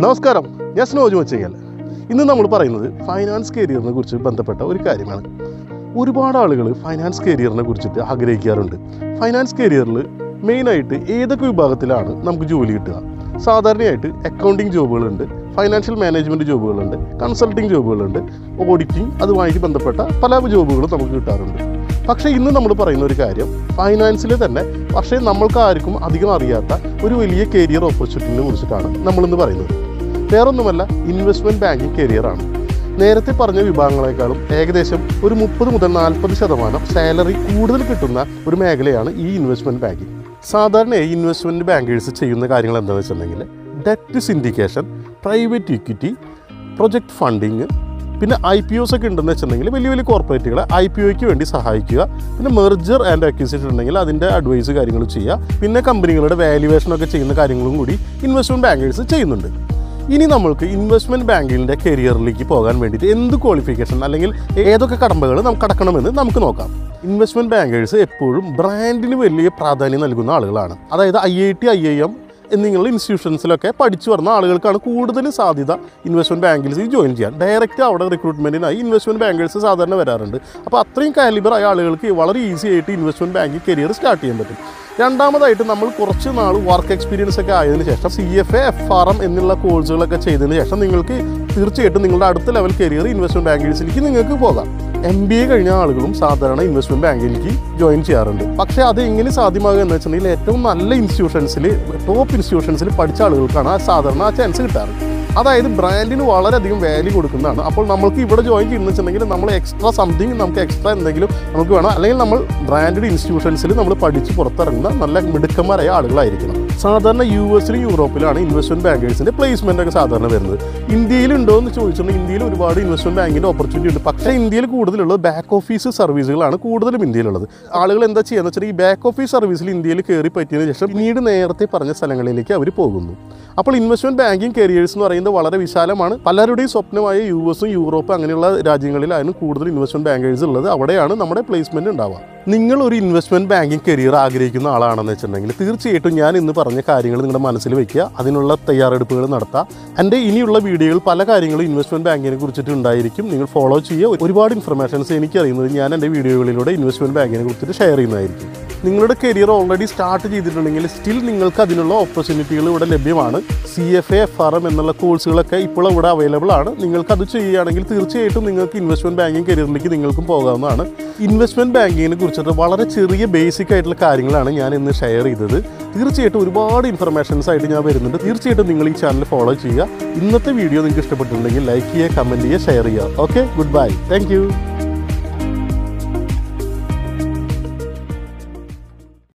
നമസ്കാരം ഞാൻ സ്നോജ് മച്ചയ്ക്കൽ ഇന്ന് നമ്മൾ പറയുന്നത് ഫൈനാൻസ് കരിയറിനെ കുറിച്ച് ബന്ധപ്പെട്ട ഒരു കാര്യമാണ് ഒരുപാട് ആളുകൾ ഫൈനാൻസ് കരിയറിനെ കുറിച്ചിട്ട് ആഗ്രഹിക്കാറുണ്ട് ഫൈനാൻസ് കരിയറിൽ മെയിനായിട്ട് ഏതൊക്കെ വിഭാഗത്തിലാണ് നമുക്ക് ജോലി കിട്ടുക സാധാരണയായിട്ട് അക്കൗണ്ടിങ് ജോബുകളുണ്ട് ഫൈനാൻഷ്യൽ മാനേജ്മെൻറ്റ് ജോബുകളുണ്ട് കൺസൾട്ടിങ് ജോബുകളുണ്ട് ഓഡിറ്റിംഗ് അതുമായിട്ട് ബന്ധപ്പെട്ട പല ജോബുകളും നമുക്ക് കിട്ടാറുണ്ട് പക്ഷേ ഇന്ന് നമ്മൾ പറയുന്ന ഒരു കാര്യം ഫൈനാൻസിൽ തന്നെ പക്ഷേ നമ്മൾക്ക് ആർക്കും അധികം അറിയാത്ത ഒരു വലിയ കരിയർ ഓപ്പർച്യൂണിറ്റിനെ കുറിച്ചിട്ടാണ് നമ്മളിന്ന് പറയുന്നത് വേറൊന്നുമല്ല ഇൻവെസ്റ്റ്മെൻറ്റ് ബാങ്കിങ് കരിയറാണ് നേരത്തെ പറഞ്ഞ വിഭാഗങ്ങളെക്കാളും ഏകദേശം ഒരു മുപ്പത് മുതൽ നാൽപ്പത് ശതമാനം സാലറി കൂടുതൽ കിട്ടുന്ന ഒരു മേഖലയാണ് ഈ ഇൻവെസ്റ്റ്മെൻറ്റ് ബാങ്കിങ് സാധാരണ ഇൻവെസ്റ്റ്മെൻറ്റ് ബാങ്കേഴ്സ് ചെയ്യുന്ന കാര്യങ്ങൾ എന്താണെന്ന് വെച്ചിട്ടുണ്ടെങ്കിൽ debt syndication private equity project funding പിന്നെ ഐ പി ഒസ് ഒക്കെ ഉണ്ടെന്ന് വെച്ചിട്ടുണ്ടെങ്കിൽ വലിയ വലിയ കോർപ്പറേറ്റുകളെ ഐ പി ഒക്ക് വേണ്ടി സഹായിക്കുക പിന്നെ മെർജർ ആൻഡ് അക്വിസിഷൻ ഉണ്ടെങ്കിൽ അതിൻ്റെ അഡ്വൈസ് കാര്യങ്ങൾ ചെയ്യുക പിന്നെ കമ്പനികളുടെ വാല്യുവേഷൻ ഒക്കെ ചെയ്യുന്ന കാര്യങ്ങളും കൂടി ഇൻവെസ്റ്റ്മെൻറ്റ് ബാങ്കേഴ്സ് ചെയ്യുന്നുണ്ട് ഇനി നമ്മൾക്ക് ഇൻവെസ്റ്റ്മെൻറ്റ് ബാങ്കിൻ്റെ കരിയറിലേക്ക് പോകാൻ വേണ്ടിയിട്ട് എന്ത് ക്വാളിഫിക്കേഷൻ അല്ലെങ്കിൽ ഏതൊക്കെ കടമ്പകൾ നമുക്ക് കടക്കണമെന്ന് നമുക്ക് നോക്കാം ഇൻവെസ്റ്റ്മെൻറ്റ് ബാങ്കേഴ്സ് എപ്പോഴും ബ്രാൻഡിന് വലിയ പ്രാധാന്യം നൽകുന്ന ആളുകളാണ് അതായത് I I T I I M എന്നിങ്ങനെയുള്ള ഇൻസ്റ്റിറ്റ്യൂഷൻസിലൊക്കെ പഠിച്ചു വരുന്ന ആളുകൾക്കാണ് കൂടുതൽ സാധ്യത ഇൻവെസ്റ്റ്മെൻറ്റ് ബാങ്കിൽസ് ജോയിൻ ചെയ്യാൻ ഡയറക്റ്റ് അവിടെ റിക്രൂട്ട്മെൻറ്റിനായി ഇൻവെസ്റ്റ്മെൻറ്റ് ബാങ്കേഴ്സ് സാധാരണ വരാറുണ്ട് അപ്പോൾ അത്രയും കാലിബർ ആയ ആളുകൾക്ക് വളരെ ഈസി ആയിട്ട് ഇൻവെസ്റ്റ്മെൻറ്റ് ബാങ്കിങ് കരിയർ സ്റ്റാർട്ട് ചെയ്യാൻ പറ്റും രണ്ടാമതായിട്ട് നമ്മൾ കുറച്ച് നാൾ വർക്ക് എക്സ്പീരിയൻസ് ഒക്കെ ആയതിനു ശേഷം C F A F R M എന്നുള്ള കോഴ്സുകളൊക്കെ ചെയ്തതിന് ശേഷം നിങ്ങൾക്ക് തീർച്ചയായിട്ടും നിങ്ങളുടെ അടുത്ത ലെവൽ കരിയർ ഇൻവെസ്റ്റ്മെൻറ്റ് ബാങ്കേഴ്സിലേക്ക് നിങ്ങൾക്ക് പോകാം എം ബി എ കഴിഞ്ഞ ആളുകളും സാധാരണ ഇൻവെസ്റ്റ്മെൻറ്റ് ബാങ്കിലേക്ക് ജോയിൻ ചെയ്യാറുണ്ട് പക്ഷേ അത് എങ്ങനെ സാധ്യമാകുക എന്ന് വെച്ചിട്ടുണ്ടെങ്കിൽ ഏറ്റവും നല്ല ഇൻസ്റ്റിറ്റ്യൂഷൻസിൽ ടോപ്പ് ഇൻസ്റ്റിറ്റ്യൂഷൻസിൽ പഠിച്ച ആളുകൾക്കാണ് ആ സാധാരണ ആ ചാൻസ് കിട്ടാറ് അതായത് ബ്രാൻഡിന് വളരെയധികം വാല്യൂ കൊടുക്കുന്നതാണ് അപ്പോൾ നമുക്ക് ഇവിടെ ജോയിൻ ചെയ്യുന്ന വെച്ചിട്ടുണ്ടെങ്കിൽ നമ്മൾ എക്സ്ട്രാ സംതിങ് നമുക്ക് എക്സ്ട്രാ എന്തെങ്കിലും നമുക്ക് വേണം അല്ലെങ്കിൽ നമ്മൾ ബ്രാൻഡഡ് ഇൻസ്റ്റിറ്റ്യൂഷൻസിൽ നമ്മൾ പഠിച്ച് പുറത്തിറങ്ങുന്ന നല്ല മിടുക്കന്മാരായ ആളുകളായിരിക്കണം സാധാരണ യു എസിലും യൂറോപ്പിലാണ് ഇൻവെസ്റ്റ്മെന്റ് ബാങ്കേഴ്സിന്റെ പ്ലേസ്മെന്റ് ഒക്കെ സാധാരണ വരുന്നത് ഇന്ത്യയിൽ ഉണ്ടോ എന്ന് ചോദിച്ചിട്ടുണ്ടെങ്കിൽ ഇന്ത്യയിൽ ഒരുപാട് ഇൻവെസ്റ്റ്മെന്റ് ബാങ്കിന്റെ ഓപ്പർച്യൂണിറ്റി ഉണ്ട് പക്ഷേ ഇന്ത്യയിൽ കൂടുതലുള്ളത് ബാക്ക് ഓഫീസ് സർവീസുകളാണ് കൂടുതലും ഇന്ത്യയിലുള്ളത് ആളുകൾ എന്താ ചെയ്യുക വെച്ചാൽ ഈ ബാക്ക് ഓഫീസ് സർവീസിൽ ഇന്ത്യയിൽ കയറി പറ്റിയതിനു ശേഷം പിന്നീട് നേരത്തെ പറഞ്ഞ സ്ഥലങ്ങളിലേക്ക് അവർ പോകുന്നു അപ്പോൾ ഇൻവെസ്റ്റ്മെന്റ് ബാങ്കിങ് കരിയേഴ്സ് എന്ന് പറയുന്നത് വളരെ വിശാലമാണ് പലരുടെയും സ്വപ്നമായ യു എസും യൂറോപ്പും അങ്ങനെയുള്ള രാജ്യങ്ങളിലാണ് കൂടുതൽ ഇൻവെസ്റ്റ്മെന്റ് ബാങ്കേഴ്സ് ഉള്ളത് അവിടെയാണ് നമ്മുടെ പ്ലേസ്മെന്റ് ഉണ്ടാവുക നിങ്ങൾ ഒരു ഇൻവെസ്റ്റ്മെന്റ് ബാങ്കിങ് കരിയർ ആഗ്രഹിക്കുന്ന ആളാണെന്ന് വെച്ചിട്ടുണ്ടെങ്കിൽ തീർച്ചയായിട്ടും ഞാൻ ഇന്ന് പറഞ്ഞ കാര്യങ്ങൾ നിങ്ങളുടെ മനസ്സിൽ വെക്കുക അതിനുള്ള തയ്യാറെടുപ്പുകൾ നടത്തുക എൻ്റെ ഇനിയുള്ള വീഡിയോകൾ പല കാര്യങ്ങളും ഇൻവെസ്റ്റ്മെന്റ് ബാങ്കിനെ കുറിച്ചിട്ട് ഉണ്ടായിരിക്കും നിങ്ങൾ ഫോളോ ചെയ്യുക ഒരുപാട് ഇൻഫർമേഷൻസ് എനിക്ക് അറിയുന്നത് ഞാൻ എൻ്റെ വീഡിയോകളിലൂടെ ഇൻവെസ്റ്റ്മെന്റ് ബാങ്കിനെ കുറിച്ചിട്ട് ഷെയർ ചെയ്യുന്നതായിരിക്കും നിങ്ങളുടെ കരിയർ ഓൾറെഡി സ്റ്റാർട്ട് ചെയ്തിട്ടുണ്ടെങ്കിൽ സ്റ്റിൽ നിങ്ങൾക്ക് അതിനുള്ള ഓപ്പർച്യൂണിറ്റികൾ ഇവിടെ ലഭ്യമാണ് C F A F R M എന്നുള്ള കോഴ്സുകളൊക്കെ ഇപ്പോൾ ഇവിടെ അവൈലബിൾ ആണ് നിങ്ങൾക്ക് അത് ചെയ്യുകയാണെങ്കിൽ തീർച്ചയായിട്ടും നിങ്ങൾക്ക് ഇൻവെസ്റ്റ്മെന്റ് ബാങ്കിങ് കരിയറിലേക്ക് നിങ്ങൾക്കും പോകാവുന്നതാണ് ഇൻവെസ്റ്റ്മെന്റ് ബാങ്കിങ്ങിനെ കുറിച്ചിട്ട് വളരെ ചെറിയ ബേസിക് ആയിട്ടുള്ള കാര്യങ്ങളാണ് ഞാൻ ഇന്ന് ഷെയർ ചെയ്തത് തീർച്ചയായിട്ടും ഒരുപാട് ഇൻഫർമേഷൻസ് ആയിട്ട് ഞാൻ വരുന്നുണ്ട് തീർച്ചയായിട്ടും നിങ്ങൾ ഈ ചാനൽ ഫോളോ ചെയ്യുക ഇന്നത്തെ വീഡിയോ നിങ്ങൾക്ക് ഇഷ്ടപ്പെട്ടിട്ടുണ്ടെങ്കിൽ ലൈക്ക് ചെയ്യുക കമൻറ്റ് ചെയ്യുക ഷെയർ ചെയ്യുക ഓക്കെ ഗുഡ് ബൈ താങ്ക്